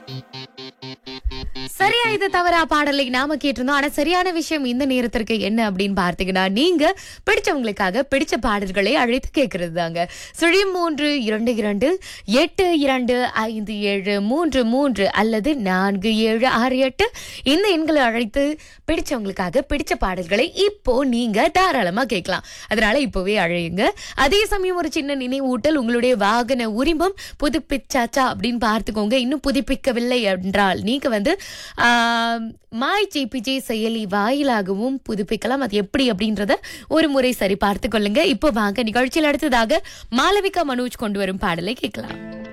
சரியா இது தவறா பாடலை நாம கேட்டிருந்தோம் ஆனா சரியான விஷயம் இந்த நேரத்திற்கு என்ன அப்படின்னு பார்த்தீங்கன்னா நீங்க பிடிச்சவங்களுக்காக பிடிச்ச பாடல்களை அழைத்து கேட்கறது தாங்க சுழியம் மூன்று இரண்டு இரண்டு எட்டு இரண்டு ஐந்து ஏழு மூன்று மூன்று அல்லது நான்கு ஏழு ஆறு எட்டு இந்த எண்களை அழைத்து பிடிச்சவங்களுக்காக பிடிச்ச பாடல்களை இப்போ நீங்க தாராளமா கேட்கலாம் அதனால இப்போவே அழையுங்க அதே சமயம் ஒரு சின்ன நினைவூட்டல் உங்களுடைய வாகன உரிமம் புதுப்பிச்சாச்சா அப்படின்னு பார்த்துக்கோங்க இன்னும் புதுப்பிக்கவில்லை என்றால் நீங்க வந்து ஆம், மாய் ஜேபிஜே செயலி வாயிலாகவும் புதுப்பிக்கலாம் அது எப்படி அப்படின்றத ஒரு முறை சரி பார்த்து கொள்ளுங்க இப்போ வாங்க நிகழ்ச்சியில் அடுத்ததாக மாளவிகா மனோஜ் கொண்டு வரும் பாடலை கேட்கலாம்